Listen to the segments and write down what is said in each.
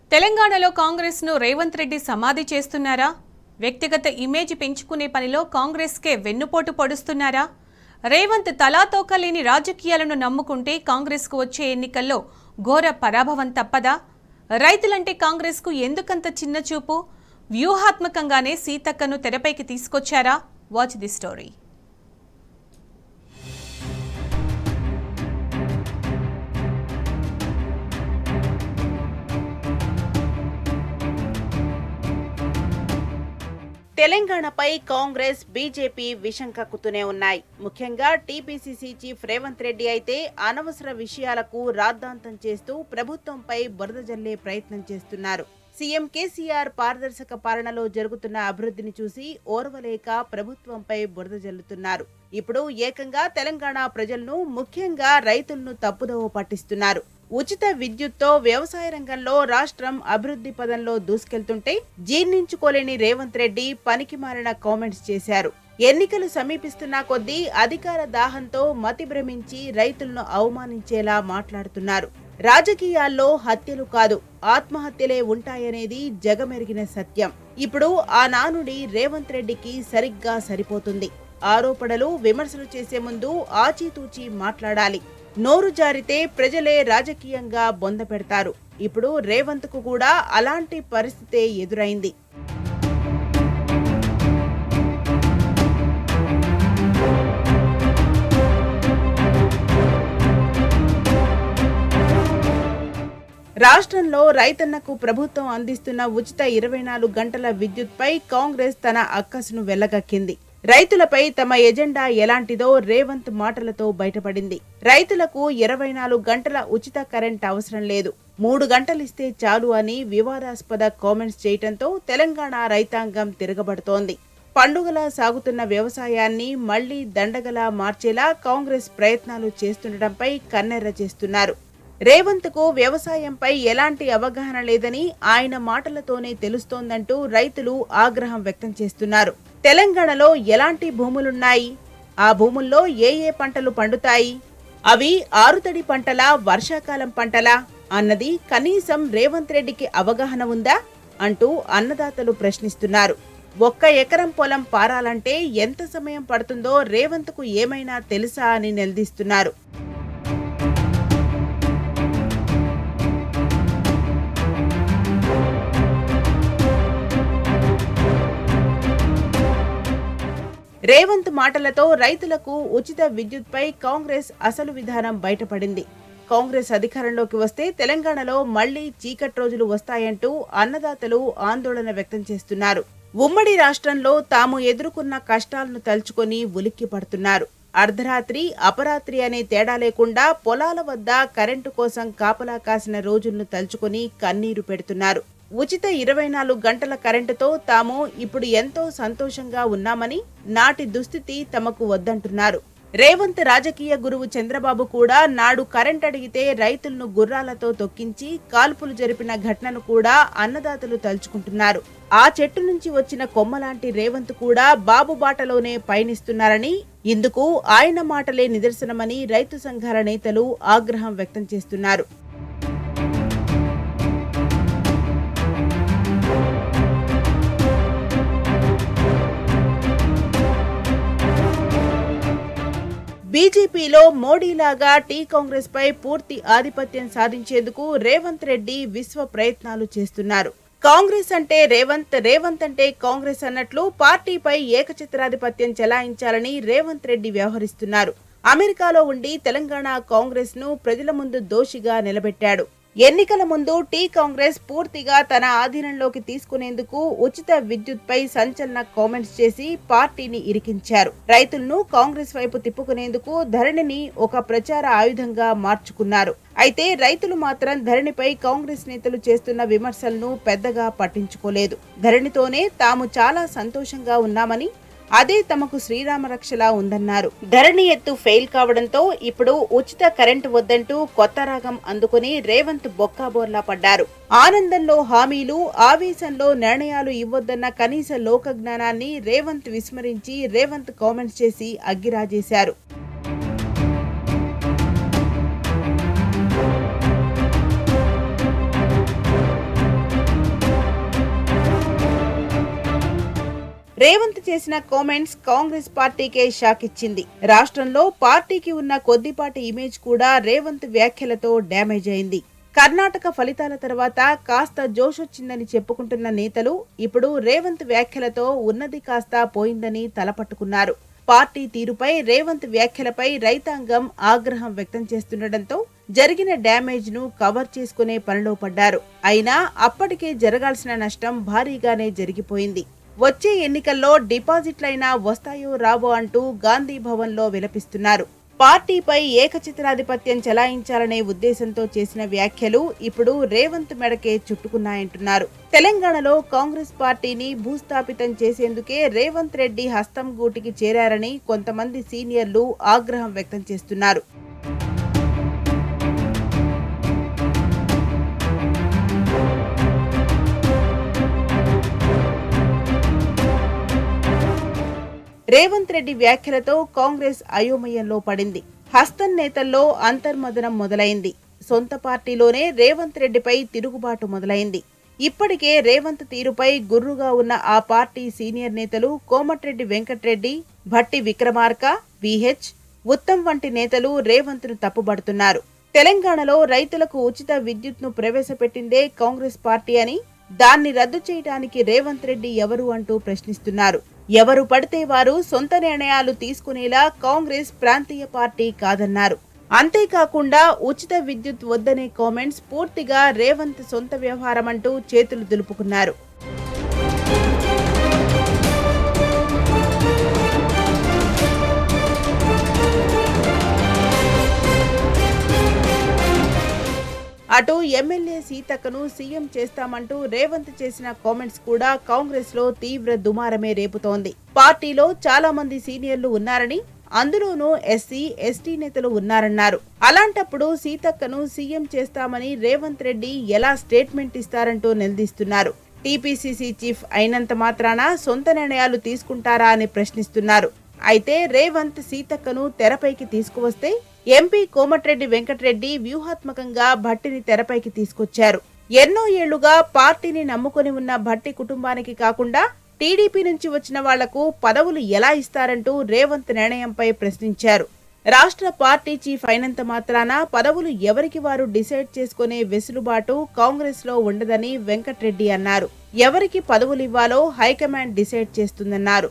తెలంగాణలో కాంగ్రెస్ను రేవంత్ రెడ్డి సమాధి చేస్తున్నారా వ్యక్తిగత ఇమేజ్ పెంచుకునే పనిలో కాంగ్రెస్కే వెన్నుపోటు పొడుస్తున్నారా రేవంత్ తలాతోక లేని రాజకీయాలను నమ్ముకుంటే కాంగ్రెస్కు వచ్చే ఎన్నికల్లో ఘోర పరాభవం తప్పదా రైతులంటే కాంగ్రెస్కు ఎందుకంత చిన్న చూపు వ్యూహాత్మకంగానే సీతక్కను తెరపైకి తీసుకొచ్చారా వాచ్ ది స్టోరీ తెలంగాణపై కాంగ్రెస్ బీజేపీ విషం కక్కుతూనే ఉన్నాయి ముఖ్యంగా టీపీసీసీ చీఫ్ రేవంత్ రెడ్డి అయితే అనవసర విషయాలకు రాద్ధాంతం చేస్తూ ప్రభుత్వంపై బురద జల్లే ప్రయత్నం చేస్తున్నారు సీఎం కేసీఆర్ పారదర్శక పాలనలో జరుగుతున్న అభివృద్ధిని చూసి ఓర్వలేక ప్రభుత్వంపై బురద జల్లుతున్నారు ఇప్పుడు ఏకంగా తెలంగాణ ప్రజలను ముఖ్యంగా రైతులను తప్పుదోవ పట్టిస్తున్నారు ఉచిత విద్యుత్తో వ్యవసాయ రంగంలో రాష్ట్రం అభివృద్ధి పదంలో దూసుకెళ్తుంటే జీర్ణించుకోలేని రేవంత్ రెడ్డి పనికి మారిన కామెంట్స్ చేశారు ఎన్నికలు సమీపిస్తున్న కొద్దీ అధికార దాహంతో మతి భ్రమించి రైతులను అవమానించేలా మాట్లాడుతున్నారు రాజకీయాల్లో హత్యలు కాదు ఆత్మహత్యలే ఉంటాయనేది జగమెరిగిన సత్యం ఇప్పుడు ఆ నానుడి రేవంత్ రెడ్డికి సరిగ్గా సరిపోతుంది ఆరోపణలు విమర్శలు చేసే ముందు ఆచితూచి మాట్లాడాలి నోరు జారితే ప్రజలే రాజకీయంగా బొంద పెడతారు ఇప్పుడు రేవంత్ కు కూడా అలాంటి పరిస్థితే ఎదురైంది రాష్ట్రంలో రైతన్నకు ప్రభుత్వం అందిస్తున్న ఉచిత ఇరవై నాలుగు గంటల విద్యుత్పై కాంగ్రెస్ తన అక్కసును వెళ్లగక్కింది రైతులపై తమ ఎజెండా ఎలాంటిదో రేవంత్ మాటలతో బయటపడింది రైతులకు ఇరవై నాలుగు గంటల ఉచిత కరెంట్ అవసరం లేదు మూడు గంటలిస్తే చాలు అని వివాదాస్పద కామెంట్స్ చేయటంతో తెలంగాణ రైతాంగం తిరగబడుతోంది పండుగలా సాగుతున్న వ్యవసాయాన్ని మళ్లీ దండగలా మార్చేలా కాంగ్రెస్ ప్రయత్నాలు చేస్తుండటంపై కన్నెర్ర చేస్తున్నారు రేవంత్ కు వ్యవసాయంపై ఎలాంటి అవగాహన లేదని ఆయన మాటలతోనే తెలుస్తోందంటూ రైతులు ఆగ్రహం వ్యక్తం చేస్తున్నారు తెలంగాణలో ఎలాంటి భూములున్నాయి ఆ భూముల్లో ఏ ఏ పంటలు పండుతాయి అవి ఆరుతడి పంటలా వర్షాకాలం పంటలా అన్నది కనీసం రేవంత్ రెడ్డికి అవగాహన ఉందా అంటూ అన్నదాతలు ప్రశ్నిస్తున్నారు ఒక్క ఎకరం పొలం పారాలంటే ఎంత సమయం పడుతుందో రేవంత్కు ఏమైనా తెలుసా అని నిలదీస్తున్నారు రేవంత్ మాటలతో రైతులకు ఉచిత విద్యుత్పై కాంగ్రెస్ అసలు విధానం బయటపడింది కాంగ్రెస్ అధికారంలోకి వస్తే తెలంగాణలో మళ్లీ చీకటి రోజులు వస్తాయంటూ అన్నదాతలు ఆందోళన వ్యక్తం చేస్తున్నారు ఉమ్మడి రాష్ట్రంలో తాము ఎదుర్కొన్న కష్టాలను తలుచుకొని ఉలిక్కి పడుతున్నారు అర్ధరాత్రి అపరాత్రి అనే తేడా లేకుండా పొలాల వద్ద కరెంటు కోసం కాపలా కాసిన రోజులను తలుచుకొని కన్నీరు పెడుతున్నారు ఉచిత ఇరవై నాలుగు గంటల కరెంటుతో తాము ఇప్పుడు ఎంతో సంతోషంగా ఉన్నామని నాటి దుస్థితి తమకు వద్దంటున్నారు రేవంత్ రాజకీయ గురువు చంద్రబాబు కూడా నాడు కరెంట్ అడిగితే రైతులను గుర్రాలతో తొక్కించి కాల్పులు జరిపిన ఘటనను కూడా అన్నదాతలు తలుచుకుంటున్నారు ఆ చెట్టు నుంచి వచ్చిన కొమ్మలాంటి రేవంత్ కూడా బాబు బాటలోనే పయనిస్తున్నారని ఇందుకు ఆయన మాటలే నిదర్శనమని రైతు సంఘాల నేతలు ఆగ్రహం వ్యక్తం చేస్తున్నారు బీజేపీలో మోడీలాగా టీ కాంగ్రెస్ పై పూర్తి ఆధిపత్యం సాధించేందుకు రేవంత్ రెడ్డి విశ్వ ప్రయత్నాలు చేస్తున్నారు కాంగ్రెస్ అంటే రేవంత్ రేవంత్ అంటే కాంగ్రెస్ అన్నట్లు పార్టీపై ఏకఛత్రాధిపత్యం చెలాయించాలని రేవంత్ రెడ్డి వ్యవహరిస్తున్నారు అమెరికాలో ఉండి తెలంగాణ కాంగ్రెస్ ను ప్రజల ముందు దోషిగా నిలబెట్టాడు ఎన్నికల ముందు టీ కాంగ్రెస్ పూర్తిగా తన ఆధీనంలోకి తీసుకునేందుకు ఉచిత విద్యుత్పై సంచలన కామెంట్స్ చేసి పార్టీని ఇరికించారు రైతులను కాంగ్రెస్ వైపు తిప్పుకునేందుకు ధరణిని ఒక ప్రచార ఆయుధంగా మార్చుకున్నారు అయితే రైతులు మాత్రం ధరణిపై కాంగ్రెస్ నేతలు చేస్తున్న విమర్శలను పెద్దగా పట్టించుకోలేదు ధరణితోనే తాము చాలా సంతోషంగా ఉన్నామని అదే తమకు శ్రీరామ రక్షలా ఉందన్నారు ధరణి ఎత్తు ఫెయిల్ కావడంతో ఇప్పుడు ఉచిత కరెంటు వద్దంటూ కొత్త రాగం అందుకుని రేవంత్ బొక్కాబోర్లా పడ్డారు ఆనందంలో హామీలు ఆవేశంలో నిర్ణయాలు ఇవ్వొద్దన్న కనీస లోక జ్ఞానాన్ని రేవంత్ విస్మరించి రేవంత్ కామెంట్స్ చేసి అగ్గిరాజేశారు రేవంత్ చేసిన కామెంట్స్ కాంగ్రెస్ పార్టీకే షాక్ ఇచ్చింది రాష్ట్రంలో పార్టీకి ఉన్న కొద్దిపాటి ఇమేజ్ కూడా రేవంత్ వ్యాఖ్యలతో డ్యామేజ్ అయింది కర్ణాటక ఫలితాల తర్వాత కాస్త జోషొచ్చిందని చెప్పుకుంటున్న నేతలు ఇప్పుడు రేవంత్ వ్యాఖ్యలతో ఉన్నది కాస్త పోయిందని తలపట్టుకున్నారు పార్టీ తీరుపై రేవంత్ వ్యాఖ్యలపై రైతాంగం ఆగ్రహం వ్యక్తం చేస్తుండటంతో జరిగిన డ్యామేజ్ ను కవర్ చేసుకునే పనిలో పడ్డారు అయినా అప్పటికే జరగాల్సిన నష్టం భారీగానే జరిగిపోయింది వచ్చే ఎన్నికల్లో డిపాజిట్లైనా వస్తాయో రావో అంటూ గాంధీ భవన్ లో విలపిస్తున్నారు పార్టీపై ఏకచిత్రాధిపత్యం చెలాయించాలనే ఉద్దేశంతో చేసిన వ్యాఖ్యలు ఇప్పుడు రేవంత్ మెడకే చుట్టుకున్నాయంటున్నారు తెలంగాణలో కాంగ్రెస్ పార్టీని భూస్థాపితం చేసేందుకే రేవంత్ రెడ్డి హస్తం గూటికి చేరారని కొంతమంది సీనియర్లు ఆగ్రహం వ్యక్తం చేస్తున్నారు రేవంత్ రెడ్డి వ్యాఖ్యలతో కాంగ్రెస్ అయోమయంలో పడింది హస్తం నేతల్లో అంతర్మదనం మొదలైంది సొంత పార్టీలోనే రేవంత్ రెడ్డిపై తిరుగుబాటు మొదలైంది ఇప్పటికే రేవంత్ తీరుపై గుర్రుగా ఉన్న ఆ పార్టీ సీనియర్ నేతలు కోమటిరెడ్డి వెంకట్రెడ్డి భట్టి విక్రమార్క విహెచ్ ఉత్తమ్ వంటి నేతలు రేవంత్ ను తప్పుబడుతున్నారు తెలంగాణలో రైతులకు ఉచిత విద్యుత్ను ప్రవేశపెట్టిందే కాంగ్రెస్ పార్టీ అని దాన్ని రద్దు చేయడానికి రేవంత్ రెడ్డి ఎవరు అంటూ ప్రశ్నిస్తున్నారు ఎవరు పడితే వారు సొంత నిర్ణయాలు తీసుకునేలా కాంగ్రెస్ ప్రాంతీయ పార్టీ కాదన్నారు అంతేకాకుండా ఉచిత విద్యుత్ వద్దనే కామెంట్స్ పూర్తిగా రేవంత్ సొంత వ్యవహారం అంటూ చేతులు దులుపుకున్నారు అటు ఎమ్మెల్యే సీతక్కను సీఎం చేస్తామంటూ రేవంత్ చేసిన కామెంట్స్ కూడా కాంగ్రెస్ లో తీవ్ర దుమారమే రేపుతోంది పార్టీలో చాలా మంది సీనియర్లు ఉన్నారని అందులోనూ ఎస్సీ ఎస్టీ నేతలు ఉన్నారన్నారు అలాంటప్పుడు సీతక్కను సీఎం చేస్తామని రేవంత్ రెడ్డి ఎలా స్టేట్మెంట్ ఇస్తారంటూ నిలదీస్తున్నారు టీపీసీసీ చీఫ్ అయినంత మాత్రాన సొంత నిర్ణయాలు తీసుకుంటారా అని ప్రశ్నిస్తున్నారు అయితే రేవంత్ సీతక్కను తెరపైకి తీసుకువస్తే ఎంపీ కోమటిరెడ్డి వెంకటరెడ్డి వ్యూహాత్మకంగా భట్టిని తెరపైకి తీసుకొచ్చారు ఎన్నో ఏళ్లుగా పార్టీని నమ్ముకొని ఉన్న భట్టి కుటుంబానికి కాకుండా టీడీపీ నుంచి వచ్చిన వాళ్లకు పదవులు ఎలా ఇస్తారంటూ రేవంత్ నిర్ణయంపై ప్రశ్నించారు రాష్ట్ర పార్టీ చీఫ్ అయినంత మాత్రాన పదవులు ఎవరికి వారు డిసైడ్ చేసుకునే వెసులుబాటు కాంగ్రెస్ లో ఉండదని వెంకట్రెడ్డి అన్నారు ఎవరికి పదవులు ఇవ్వాలో హైకమాండ్ డిసైడ్ చేస్తుందన్నారు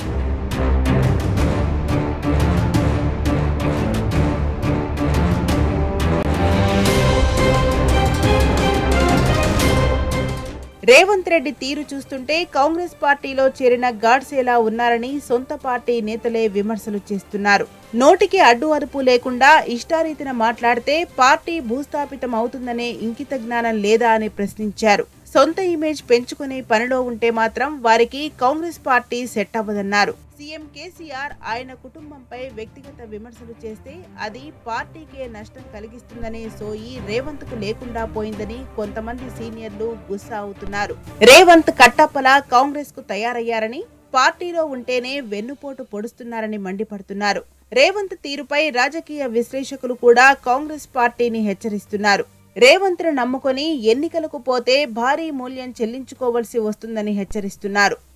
రేవంత్ రెడ్డి తీరు చూస్తుంటే కాంగ్రెస్ పార్టీలో చేరిన గాడ్సేలా ఉన్నారని సొంత పార్టీ నేతలే విమర్శలు చేస్తున్నారు నోటికి అడ్డు అదుపు లేకుండా ఇష్టారీతిన మాట్లాడితే పార్టీ భూస్థాపితం అవుతుందనే ఇంకిత జ్ఞానం లేదా అని ప్రశ్నించారు సొంత ఇమేజ్ పెంచుకునే పనిలో ఉంటే మాత్రం వారికి కాంగ్రెస్ పార్టీ సెట్ అవ్వదన్నారు సీఎం కేసీఆర్ ఆయన కుటుంబంపై వ్యక్తిగత విమర్శలు చేస్తే అది పార్టీకే నష్టం కలిగిస్తుందనే సోయి రేవంత్ కు లేకుండా పోయిందని కొంతమంది సీనియర్లు గుస్సా అవుతున్నారు రేవంత్ కట్టప్పలా కాంగ్రెస్ కు తయారయ్యారని పార్టీలో ఉంటేనే వెన్నుపోటు పొడుస్తున్నారని మండిపడుతున్నారు రేవంత్ తీరుపై రాజకీయ విశ్లేషకులు కూడా కాంగ్రెస్ పార్టీని హెచ్చరిస్తున్నారు రేవంత్ను నమ్ముకొని ఎన్నికలకు పోతే భారీ మూల్యం చెల్లించుకోవలసి వస్తుందని హెచ్చరిస్తున్నారు